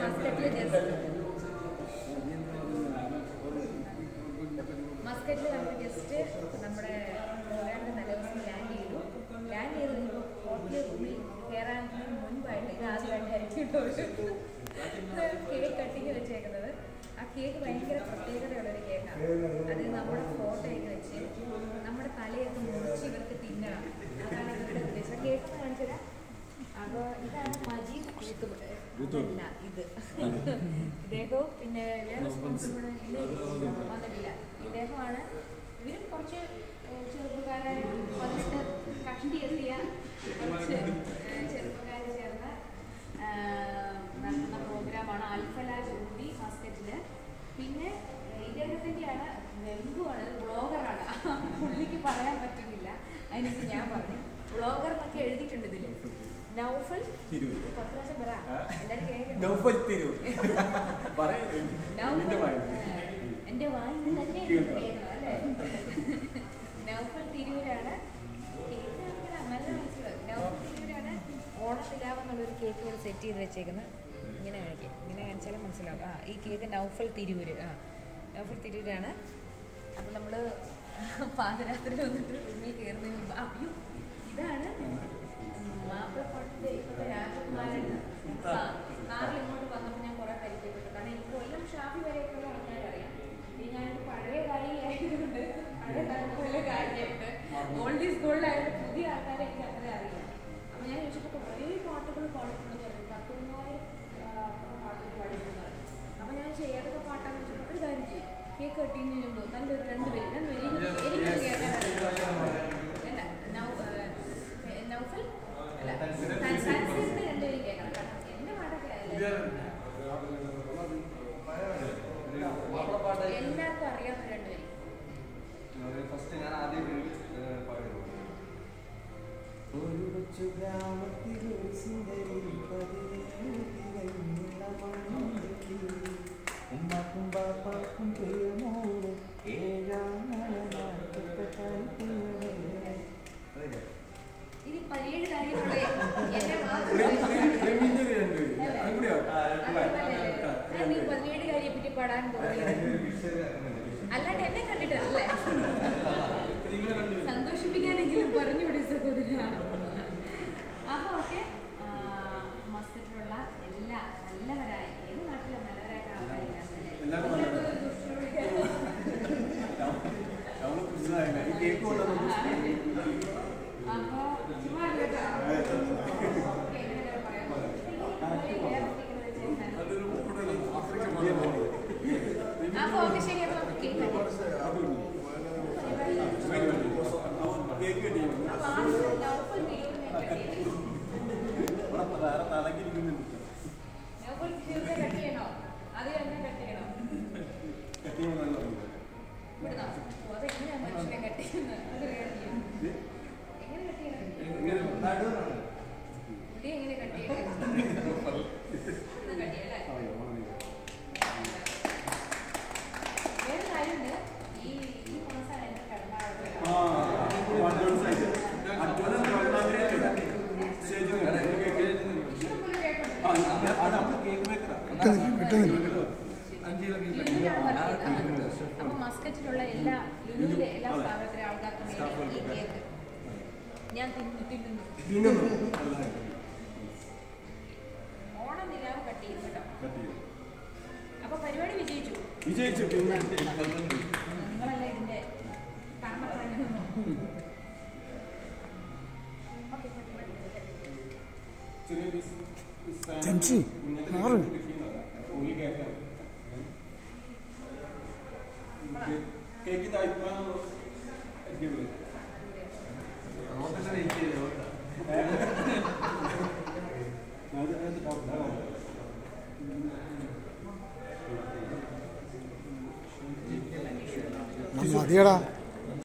മസ്കറ്റിൽ just മസ്കറ്റിൽ നമ്മൾ just നമ്മുടെ പോരാണ്ട് നല്ല ദിവസം ലാൻഡ് ചെയ്തു ലാൻഡ് ചെയ്ത് കഴിഞ്ഞപ്പോൾ ഹോട്ടലിൽ റൂമിൽ കയറാൻ മുൻപായിട്ട് ഇത് ആദ്യമായിട്ടായിരിക്കും കേക്ക് കട്ടിങ് വെച്ചേക്കുന്നത് ആ കേക്ക് ഭയങ്കര പ്രത്യേകതയുള്ളൊരു കേക്കാണ് അത് നമ്മുടെ ഫോട്ടോയൊക്കെ വെച്ച് നമ്മുടെ തലയൊക്കെ മുറിച്ച് ഇവർക്ക് തിന്നണം അതാണ് ഇവരുടെ ഉദ്ദേശം കേക്ക് കാണിച്ചു തരാം അപ്പോൾ ഇതാണ് മജീദ് കൂത്ത് അല്ല ഇത് ഇദ്ദേഹവും പിന്നെ വേറെ sponsor കൂടെ ഇല്ല, വന്നിട്ടില്ല ഇദ്ദേഹമാണ് ഇവരും കുറച്ച് ഏഹ്, ചെറുപ്പക്കാരായ പതിനെട്ട് കഷണ്ടി എത്തിയ കുറച്ച് ഏഹ്, ചെറുപ്പക്കാർ ചേർന്ന് ആഹ്, നടത്തുന്ന പ്രോഗ്രാമാണ് അൽഫല ജൂബി മസ്കറ്റില് പിന്നെ ഏഹ്, ഇദ്ദേഹത്തിൻ്റെയാണ് വെമ്പുവാണ് ബ്ലോഗറാണ് പുള്ളിക്ക് പറയാൻ പറ്റുന്നില്ല അതിനകത്ത് ഞാൻ പറഞ്ഞു ബ്ലോഗർ എന്നൊക്കെ എഴുതിയിട്ടുണ്ട് ഇതിൽ നൗഫൽ തിരൂർ. പത്ത് പ്രാവശ്യം പറ എല്ലാവരും കേൾക്കണം നൗഫൽ തിരൂർ. പറയാ. നൗഫൽ നിന്റെ വായിൽ. എന്റെ വായിൽ നിന്ന് തന്നെ കേൾക്കണം. കേൾക്കണം അല്ലേ നൗഫൽ തിരൂരാണ് കേക്ക് നമുക്ക് നല്ല മനസ്സിലാവും നൗഫൽ തിരൂരാണ് ഓണത്തിലാവ് എന്നുള്ളൊരു കേക്ക് ഇവിടെ സെറ്റ് ചെയ്ത് വെച്ചേക്കുന്നത് ഇങ്ങനെ കാണിക്കാം ഇങ്ങനെ കാണിച്ചാലും മനസ്സിലാവും ആ ഈ കേക്ക് നൗഫൽ തിരൂര് ആ നൗഫൽ തിരൂരാണ് അപ്പം നമ്മൾ പാതിരാത്രി വന്നിട്ട് റൂമിൽ കയറുന്നതിന് മുമ്പ് അയ്യോ ഇതാണ് മാപ്പിളപ്പാട്ടിൻ്റെ ഇപ്പോഴത്തെ രാജകുമാരൻ നാട്ടിൽ ഇങ്ങോട്ട് വന്നപ്പോൾ ഞാൻ കുറേ പരിചയപ്പെട്ടു കാരണം എനിക്ക് കൊല്ലം ഷാഫി വരെയൊക്കെയുള്ള ആൾക്കാരെ അറിയാം ഇനി ഞാനൊരു പഴയ കാര്യമായതുകൊണ്ട് പഴയ തലമുറയിലെ കാര്യമായിട്ട് ഓൾഡ് ഈസ് ഗോൾഡ് ആയിട്ട് പുതിയ ആൾക്കാരെ എനിക്ക് അത്ര അറിയില്ല അപ്പോൾ ഞാൻ ചോദിച്ചപ്പോൾ കുറേ പാട്ടുകൾ പാടിയിട്ടുണ്ടെന്ന് പറഞ്ഞു പത്ത് മൂന്നായിരം പാട്ടുകൾ പാടിയിട്ടുള്ളത് അപ്പോൾ ഞാൻ ചെയ്യാതൊക്കെ പാട്ടാന്ന് വെച്ചപ്പോൾ ഒരു കാര്യം ചെയ്യും കേക്ക് കട്ടിങ് ചെയ്യുമ്പോൾ നല്ലൊരു രണ്ട് പേര് രണ്ട് പേര് എനിക്ക് എനിക്ക് കേൾക്കാൻ അല്ല നൗ- ഏഹ്, നൗഫൽ അല്ല സാൻസ്ക്രിറ്റിൽ രണ്ടുപേരും കേൾക്കണം കാരണം എൻ്റെ പാട്ടൊക്കെ അല്ലേ എല്ലാവർക്കും അറിയാവുന്ന രണ്ടുപേരും ഫസ്റ്റ് ഞാൻ ആദ്യം പാടുന്നു ഒരു കൊച്ചു ഗ്രാമത്തിൽ ഒരു സുന്ദരി പതിനേഴ് തികഞ്ഞുള്ള മണ്ണുണ്ടെങ്കിൽ ഉമ്മാക്കും ബാപ്പാക്കും പ്രിയമോട് ഏഴാം നാളത്തെ കൽപ്പനകളെ. ഇനി പതിനേഴ് കാര്യമുള്ള എന്നെ മാത്രം നീ പതിനേഴ് കാര്യം പറ്റി പാടാൻ തോന്നിയത് അല്ലാണ്ട് എന്നെ കണ്ടിട്ടല്ലേ സന്തോഷിപ്പിക്കാനെങ്കിലും പറഞ്ഞുകൂടി സഹോദര അപ്പൊ ഓക്കെ മസ്കറ്റിലുള്ള എല്ലാ നല്ലവരായ ഏത് നാട്ടിലെ നല്ലവരായ എല്ലാവരും ആൾക്കാരില്ല ഈ കേക്ക് കൊണ്ടുവന്നു അപ്പൊ ചുമ്മാ അല്ല കേട്ടോ. ഓക്കേ, ഇങ്ങനെ പറയാം. അപ്പൊ ഓക്കെ ശരി അപ്പൊ നമുക്ക് കേക്ക് കട്ടിങ്. കേക്ക് കിട്ടിയോ അപ്പൊ ആദ്യം നൗഫൽ വീടിനെ കട്ടിയത്. വേറെ തലക്കിരിക്കുന്നുണ്ട് നൗഫൽ വീടിനെ കട്ട് ചെയ്യണോ? അത് തന്നെ കട്ട് ചെയ്യണോ? കട്ടിയോ നല്ല ഇവിടുന്നോ? ഓ, അതെങ്ങനെയാ മനുഷ്യനെ കട്ട് ചെയ്യുന്നത്? അത് വേറെ ചെയ്യും. എങ്ങനെ കട്ട് ചെയ്യണം? മുടി എങ്ങനെ കട്ട് ചെയ്യണം? ഒന്ന് കട്ട് ചെയ്യാം, അല്ലേ? വേറെ കാര്യമുണ്ട്. ഈ ഈ മാസം എന്റെ പിറന്നാളൊക്കെ ഇഷ്ടംപോലെ കേക്കുണ്ട്. അപ്പൊ മസ്കറ്റിലുള്ള എല്ലാ ലുലുവിലെ എല്ലാ സ്ഥാപനത്തിലെ ആൾക്കാർക്കും വേണ്ടി ഈ കേക്ക് ഞാൻ തിന്നു തിന്നുന്നു ഓണം നിലാവ് കട്ട് ചെയ്തു കേട്ടോ അപ്പൊ പരിപാടി വിജയിച്ചു വിജയിച്ചു പിന്നെ നിങ്ങളല്ല ഇതിന്റെ കർമ്മഫലം ഓക്കെ ജംഷി, മാറ്. Cake taipan മതിയടാ